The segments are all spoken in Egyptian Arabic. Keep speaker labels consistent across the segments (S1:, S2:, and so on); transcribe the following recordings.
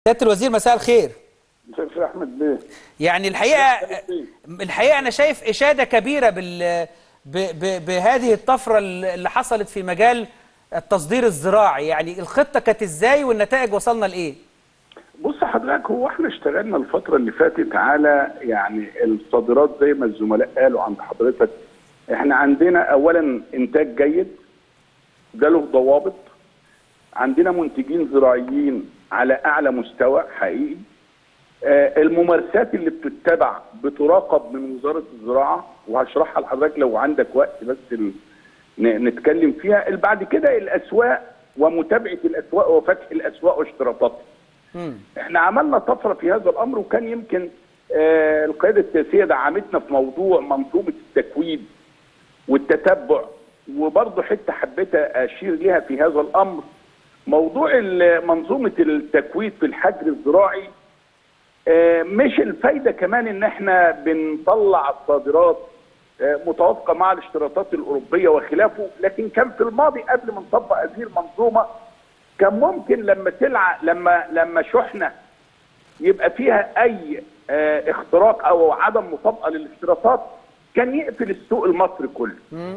S1: سياده الوزير مساء الخير
S2: مساء احمد بيه
S1: يعني الحقيقه الحقيقه انا شايف اشاده كبيره بال ب... ب... بهذه الطفره اللي حصلت في مجال التصدير الزراعي يعني الخطه كانت ازاي والنتائج وصلنا لايه
S2: بص حضرتك هو احنا اشتغلنا الفتره اللي فاتت على يعني الصادرات زي ما الزملاء قالوا عند حضرتك احنا عندنا اولا انتاج جيد ده له ضوابط عندنا منتجين زراعيين على اعلى مستوى حقيقي آه الممارسات اللي بتتبع بتراقب من وزاره الزراعه وهشرحها لحضرتك لو عندك وقت بس نتكلم فيها بعد كده الاسواق ومتابعه الاسواق وفتح الاسواق واشتراطاتها. احنا عملنا طفره في هذا الامر وكان يمكن آه القياده السياسيه دعمتنا في موضوع منظومه التكوين والتتبع وبرضه حته حبيت اشير ليها في هذا الامر موضوع منظومه التكوين في الحجر الزراعي آه مش الفايده كمان ان احنا بنطلع الصادرات آه متوافقه مع الاشتراطات الاوروبيه وخلافه لكن كان في الماضي قبل ما نطبق هذه المنظومه كان ممكن لما تلع لما لما شحنه يبقى فيها اي آه اختراق او عدم مطابقه للاشتراطات كان يقفل السوق المصري كله.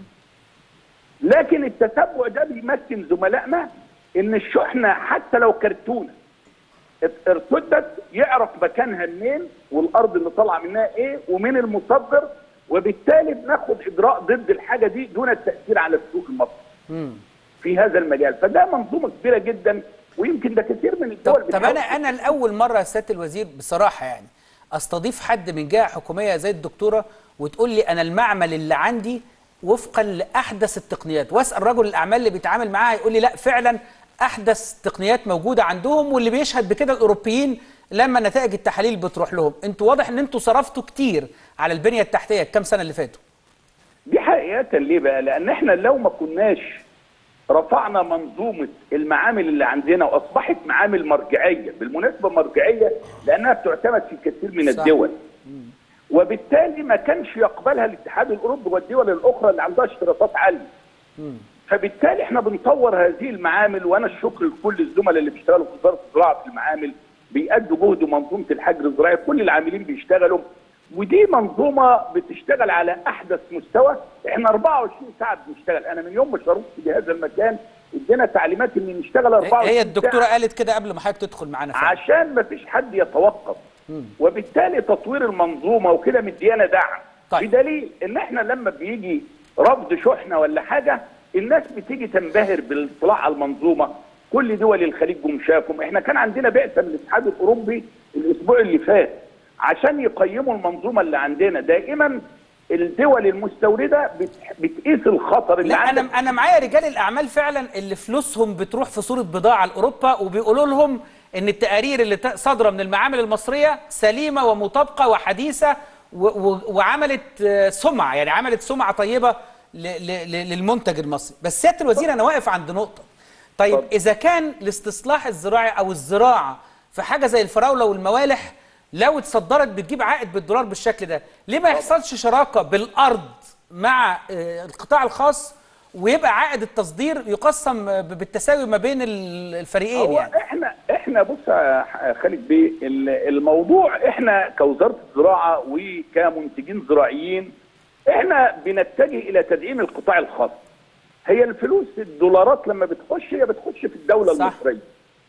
S2: لكن التتبع ده بيمكن زملائنا ان الشحنه حتى لو كرتونه ارتدت يعرف مكانها منين والارض اللي طالعه منها ايه ومين المصدر وبالتالي بناخد اجراء ضد الحاجه دي دون التاثير على السوق المصري. في هذا المجال فده منظومه كبيره جدا ويمكن ده كثير من الدول
S1: طب, طب انا انا لاول مره يا سياده الوزير بصراحه يعني استضيف حد من جهه حكوميه زي الدكتوره وتقول لي انا المعمل اللي عندي وفقا لاحدث التقنيات واسال رجل الاعمال اللي بيتعامل معاها يقول لي لا فعلا احدث تقنيات موجوده عندهم واللي بيشهد بكده الاوروبيين لما نتائج التحاليل بتروح لهم انتوا واضح ان انتوا صرفتوا كتير على البنيه التحتيه الكام سنه اللي فاتوا
S2: دي حقيقه ليه بقى لان احنا لو ما كناش رفعنا منظومه المعامل اللي عندنا واصبحت معامل مرجعيه بالمناسبه مرجعيه لانها بتعتمد في كثير من صح. الدول وبالتالي ما كانش يقبلها الاتحاد الاوروبي والدول الاخرى اللي عندها اشتراطات عاليه فبالتالي احنا بنطور هذه المعامل وانا الشكر لكل الزملاء اللي بيشتغلوا في وزاره الزراعه في المعامل بيأدوا جهد منظومه الحجر الزراعي كل العاملين بيشتغلوا ودي منظومه بتشتغل على احدث مستوى احنا 24 ساعه بنشتغل انا من يوم ما شرفت في هذا المكان ادينا تعليمات ان نشتغل 24
S1: هي الدكتوره ساعة قالت كده قبل ما حضرتك تدخل معانا
S2: عشان ما فيش حد يتوقف مم. وبالتالي تطوير المنظومه وكده مديانا دعم طيب. بدليل ان احنا لما بيجي رفض شحنه ولا حاجه الناس بتيجي تنبهر بالاطلاع على المنظومه كل دول الخليج جم شافهم احنا كان عندنا بعثه من الاتحاد الاوروبي الاسبوع اللي فات عشان يقيموا المنظومه اللي عندنا دائما الدول المستورده بتقيس الخطر اللي
S1: لا انا انا معايا رجال الاعمال فعلا اللي فلوسهم بتروح في صوره بضاعه لاوروبا وبيقولوا لهم ان التقارير اللي صادره من المعامل المصريه سليمه ومطابقه وحديثه و و وعملت سمعه يعني عملت سمعه طيبه للمنتج المصري بس سياده الوزير انا واقف عند نقطه طيب طب. اذا كان الاستصلاح الزراعي او الزراعه في حاجه زي الفراوله والموالح لو اتصدرت بتجيب عائد بالدولار بالشكل ده ليه ما يحصلش شراكه بالارض مع القطاع الخاص ويبقى عائد التصدير يقسم بالتساوي ما بين الفريقين
S2: هو
S1: يعني
S2: احنا احنا بص يا خالد بيه الموضوع احنا كوزاره الزراعه وكمنتجين زراعيين احنا بنتجه الى تدعيم القطاع الخاص هي الفلوس الدولارات لما بتخش هي بتخش في الدوله صح. المصريه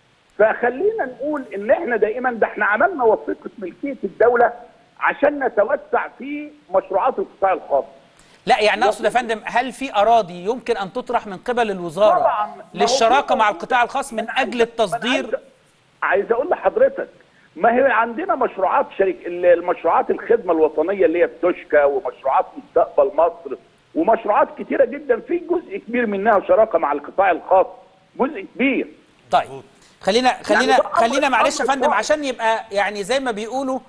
S2: فخلينا نقول ان احنا دائما ده احنا عملنا وثيقه ملكيه الدوله عشان نتوسع في مشروعات القطاع الخاص.
S1: لا يعني اقصد يا فندم هل في اراضي يمكن ان تطرح من قبل الوزاره طبعا للشراكه مع القطاع الخاص من اجل التصدير؟
S2: عايز, عايز اقول لحضرتك ما هي عندنا مشروعات شركه المشروعات الخدمه الوطنيه اللي هي بتوشكا ومشروعات مستقبل مصر ومشروعات كتيره جدا في جزء كبير منها شراكه مع القطاع الخاص جزء كبير.
S1: طيب خلينا خلينا يعني خلينا معلش يا فندم عشان يبقى يعني زي ما بيقولوا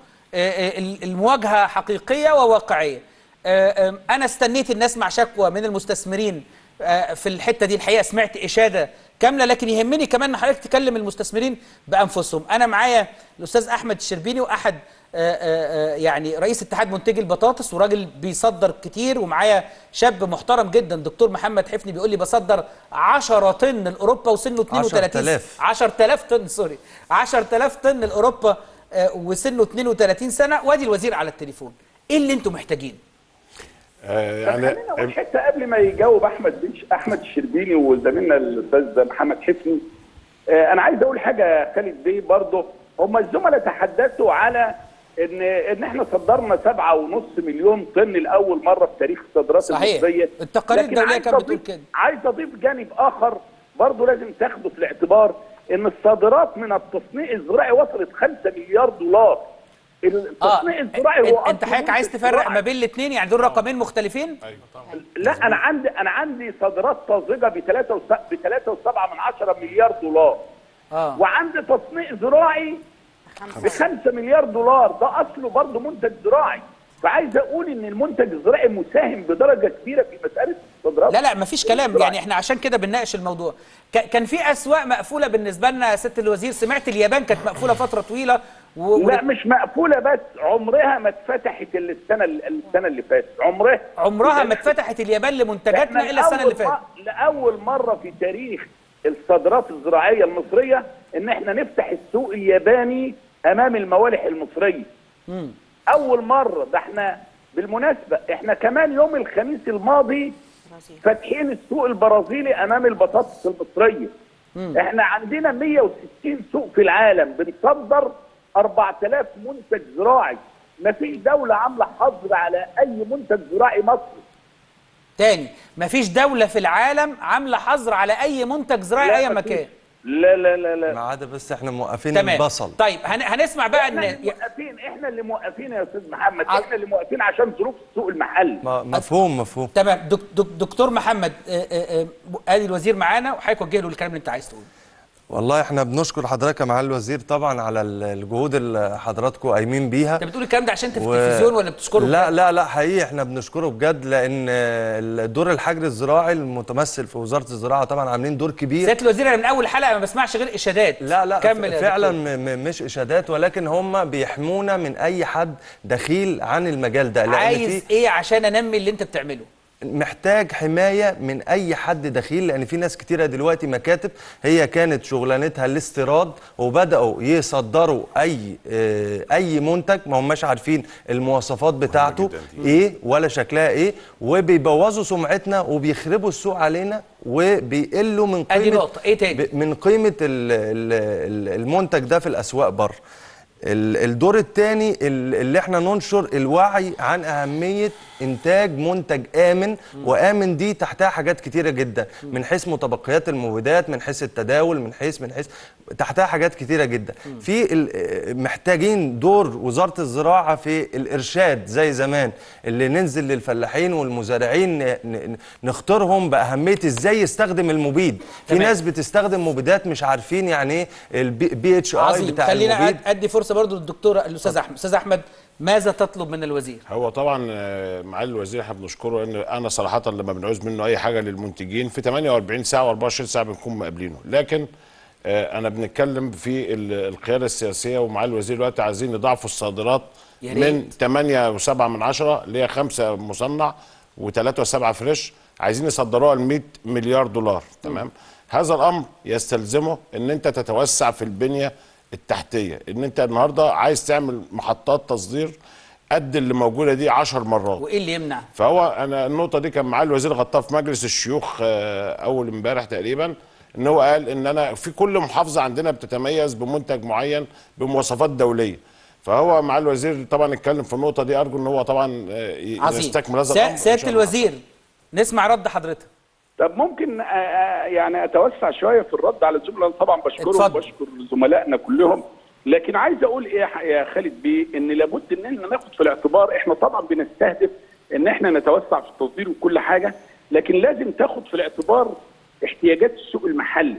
S1: المواجهه حقيقيه وواقعيه انا استنيت الناس مع شكوى من المستثمرين في الحته دي الحقيقه سمعت اشاده كامله لكن يهمني كمان ان حضرتك تكلم المستثمرين بانفسهم انا معايا الاستاذ احمد الشربيني واحد آه، آه، آه، يعني رئيس اتحاد منتجي البطاطس وراجل بيصدر كتير ومعايا شاب محترم جدا دكتور محمد حفني بيقول لي بصدر 10 طن لاوروبا وسنه 32
S3: 10,000.
S1: 10000 طن سوري 10000 طن لاوروبا آه، وسنه 32 سنه وادي الوزير على التليفون ايه اللي انتم محتاجين
S4: آه،
S2: يعني
S4: يعني
S2: خلينا أقول حته قبل ما يجاوب احمد بن احمد الشربيني وزميلنا الاستاذ محمد حفني آه، انا عايز اقول حاجه يا خالد بيه برضه هم الزملاء تحدثوا على ان ان احنا صدرنا سبعة ونص مليون طن لاول مره في تاريخ الصادرات
S1: صحيح.
S2: المصريه
S1: التقارير
S2: لكن
S1: الدولية
S2: عايز
S1: كانت بتقول
S2: أضيف-
S1: كده.
S2: عايز اضيف جانب اخر برضه لازم تاخده في الاعتبار ان الصادرات من التصنيع الزراعي وصلت 5 مليار دولار التصنيع الزراعي هو
S1: انت انت
S2: أصل
S1: حضرتك عايز
S2: منتج
S1: تفرق
S2: زراعي.
S1: ما بين الاثنين يعني دول رقمين مختلفين
S2: لا انا عندي انا عندي صادرات طازجه ب 3 ب 3.7 من 10 مليار دولار
S1: اه
S2: وعندي تصنيع زراعي ب 5 مليار دولار ده اصله برضه منتج زراعي فعايز اقول ان المنتج الزراعي مساهم بدرجه كبيره في مساله الصادرات
S1: لا لا مفيش كلام
S2: الزراعي.
S1: يعني احنا عشان كده بنناقش الموضوع ك- كان في اسواق مقفوله بالنسبه لنا يا ست الوزير سمعت اليابان كانت مقفوله فتره طويله و...
S2: لا مش مقفوله بس عمرها ما اتفتحت الا السنه السنه اللي فاتت عمرها
S1: عمرها ما اتفتحت اليابان لمنتجاتنا
S2: إحنا
S1: الا السنه اللي
S2: لأول
S1: فاتت
S2: م- لاول مره في تاريخ الصادرات الزراعيه المصريه ان احنا نفتح السوق الياباني امام الموالح المصريه اول مره ده احنا بالمناسبه احنا كمان يوم الخميس الماضي فاتحين السوق البرازيلي امام البطاطس المصريه احنا عندنا 160 سوق في العالم بنصدر 4000 منتج زراعي ما فيش دوله عامله حظر على اي منتج زراعي مصري
S1: تاني مفيش دوله في العالم عامله حظر على اي منتج زراعي
S2: لا
S1: اي
S2: مفيش.
S1: مكان
S2: لا لا لا لا
S3: ما عدا بس احنا موقفين
S1: تمام
S3: البصل
S1: طيب هن... هنسمع بقى
S2: احنا
S1: ان
S2: اللي موقفين احنا اللي موقفين يا استاذ محمد
S1: ع-
S2: احنا اللي موقفين عشان ظروف السوق المحلي
S3: ما- مفهوم مفهوم
S1: تمام دك... دك... دكتور محمد آه، آه، آه، ادي الوزير معانا وحضرتك وجه له الكلام اللي انت عايز تقوله
S3: والله احنا بنشكر حضرتك يا معالي الوزير طبعا على ال- الجهود اللي حضراتكم قايمين بيها
S1: انت بتقول الكلام ده عشان انت في
S3: و-
S1: التلفزيون ولا بتشكره
S3: لا لا لا حقيقي احنا بنشكره بجد لان الدور الحجر الزراعي المتمثل في وزاره الزراعه طبعا عاملين دور كبير
S1: سياده الوزير انا من اول حلقه ما بسمعش غير اشادات
S3: لا لا
S1: كمل يا
S3: فعلا
S1: دكتور.
S3: م- م- مش اشادات ولكن هم بيحمونا من اي حد دخيل عن المجال ده لان
S1: عايز
S3: في
S1: ايه عشان انمي اللي انت بتعمله
S3: محتاج حمايه من اي حد دخيل لان في ناس كتيره دلوقتي مكاتب هي كانت شغلانتها الاستيراد وبداوا يصدروا اي آه، اي منتج ما هماش عارفين المواصفات بتاعته
S4: جداً دي.
S3: ايه ولا شكلها ايه وبيبوظوا سمعتنا وبيخربوا السوق علينا وبيقلوا من
S1: ادي
S3: قيمه
S1: نقطه ايه تاني
S3: ب- من قيمه ال- ال- ال- المنتج ده في الاسواق بره ال- الدور الثاني اللي احنا ننشر الوعي عن اهميه انتاج منتج امن وامن دي تحتها حاجات كتيره جدا من حيث متبقيات المبيدات من حيث التداول من حيث من حيث تحتها حاجات كتيره جدا في ال- محتاجين دور وزاره الزراعه في الارشاد زي زمان اللي ننزل للفلاحين والمزارعين ن- ن- نختارهم باهميه ازاي يستخدم المبيد في
S1: تمام.
S3: ناس بتستخدم مبيدات مش عارفين يعني ايه البي اتش اي
S1: عظيم
S3: بتاع
S1: خلينا
S3: المبيد
S1: أد- ادي فرصه برضو للدكتور الاستاذ احمد استاذ احمد ماذا تطلب من الوزير
S4: هو طبعا آه، معالي الوزير احنا بنشكره ان انا صراحه لما بنعوز منه اي حاجه للمنتجين في 48 ساعه و24 ساعه بنكون مقابلينه لكن آه، انا بنتكلم في ال- القياده السياسيه ومعالي الوزير دلوقتي عايزين يضاعفوا الصادرات
S1: يا ريت.
S4: من 8 و7 من 10 اللي هي 5 مصنع و3 و7 فريش عايزين يصدروها ل 100 مليار دولار تمام هذا الامر يستلزمه ان انت تتوسع في البنيه التحتيه ان انت النهارده عايز تعمل محطات تصدير قد اللي موجوده دي 10 مرات
S1: وايه اللي يمنع
S4: فهو انا النقطه دي كان معالي الوزير غطاها في مجلس الشيوخ آه، اول امبارح تقريبا ان هو قال ان انا في كل محافظه عندنا بتتميز بمنتج معين بمواصفات دوليه فهو معالي الوزير طبعا اتكلم في النقطه دي ارجو ان هو طبعا آه، ي-
S1: عظيم
S4: يستكمل هذا
S1: سا-
S4: الامر إن
S1: سياده
S4: شاء الله.
S1: الوزير نسمع رد حضرتك
S2: طب ممكن آه، آه، يعني اتوسع شويه في الرد على الزملاء طبعا بشكرهم
S1: اتفضل.
S2: وبشكر زملائنا كلهم لكن عايز اقول ايه يا- يا خالد بيه ان لابد ان احنا ناخد في الاعتبار احنا طبعا بنستهدف ان احنا نتوسع في التصدير وكل حاجه لكن لازم تاخد في الاعتبار احتياجات السوق المحلي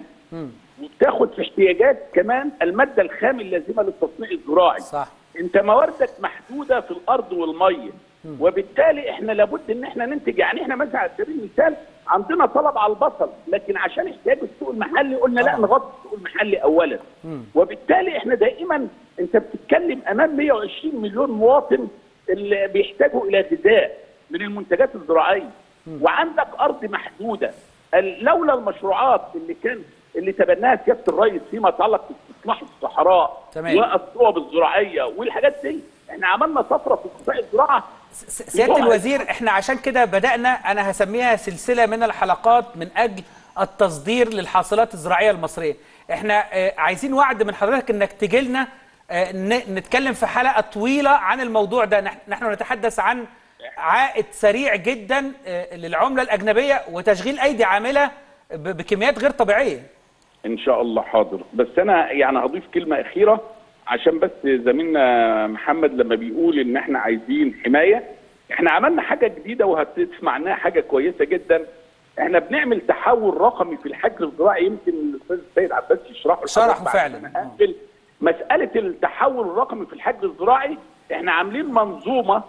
S2: وبتاخد في احتياجات كمان الماده الخام اللازمه للتصنيع الزراعي
S1: صح
S2: انت مواردك محدوده في الارض والميه وبالتالي احنا لابد ان احنا ننتج يعني احنا مثلا على سبيل المثال عندنا طلب على البصل لكن عشان احتياج السوق المحلي قلنا لا نغطي السوق المحلي اولا وبالتالي احنا دائما انت بتتكلم امام 120 مليون مواطن اللي بيحتاجوا الى غذاء من المنتجات الزراعيه وعندك ارض محدوده ال- لولا المشروعات اللي كان اللي تبناها سياده الرئيس فيما يتعلق باستصلاح الصحراء
S1: تمام.
S2: والصوب الزراعيه والحاجات دي احنا عملنا طفره في قطاع الزراعه
S1: س- سياده الوزير احنا عشان كده بدانا انا هسميها سلسله من الحلقات من اجل التصدير للحاصلات الزراعيه المصريه احنا آه، عايزين وعد من حضرتك انك تجي لنا آه، ن- نتكلم في حلقه طويله عن الموضوع ده نح- نحن نتحدث عن عائد سريع جدا آه، للعمله الاجنبيه وتشغيل ايدي عامله ب- بكميات غير طبيعيه
S2: ان شاء الله حاضر بس انا يعني هضيف كلمه اخيره عشان بس زميلنا محمد لما بيقول ان احنا عايزين حمايه احنا عملنا حاجه جديده وهتسمع عنها حاجه كويسه جدا احنا بنعمل تحول رقمي في الحجر الزراعي يمكن الاستاذ السيد عباس يشرحه
S1: شرحه
S2: لحضرتك بعد
S1: فعلا.
S2: ما أقفل. مساله التحول الرقمي في الحجر الزراعي احنا عاملين منظومه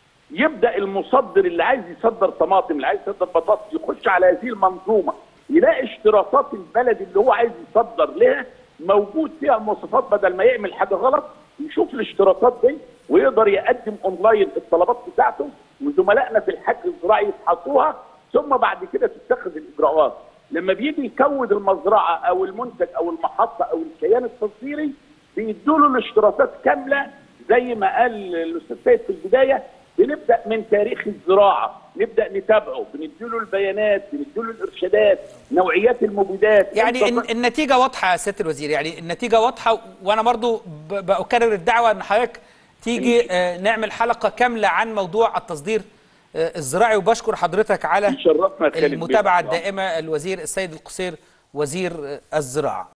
S2: يبدا المصدر اللي عايز يصدر طماطم اللي عايز يصدر بطاطس يخش على هذه المنظومه يلاقي اشتراطات البلد اللي هو عايز يصدر لها موجود فيها المواصفات بدل ما يعمل حاجه غلط يشوف الاشتراطات دي ويقدر يقدم اونلاين الطلبات بتاعته وزملائنا في الحجر الزراعي يفحصوها ثم بعد كده تتخذ الاجراءات لما بيجي يكود المزرعه او المنتج او المحطه او الكيان التصديري بيدوا له الاشتراطات كامله زي ما قال الاستاذ سيد في البدايه بنبدا من تاريخ الزراعه نبدا نتابعه بنديله البيانات بنديله الارشادات نوعيات المبيدات
S1: يعني
S2: إمتى
S1: الن- النتيجه واضحه يا سياده الوزير يعني النتيجه واضحه وانا برضو ب- بكرر الدعوه ان حضرتك تيجي آه، نعمل حلقه كامله عن موضوع التصدير آه، الزراعي وبشكر حضرتك على
S2: يشرفنا يا خالد بيه.
S1: المتابعه الدائمه الوزير السيد القصير وزير آه، الزراعه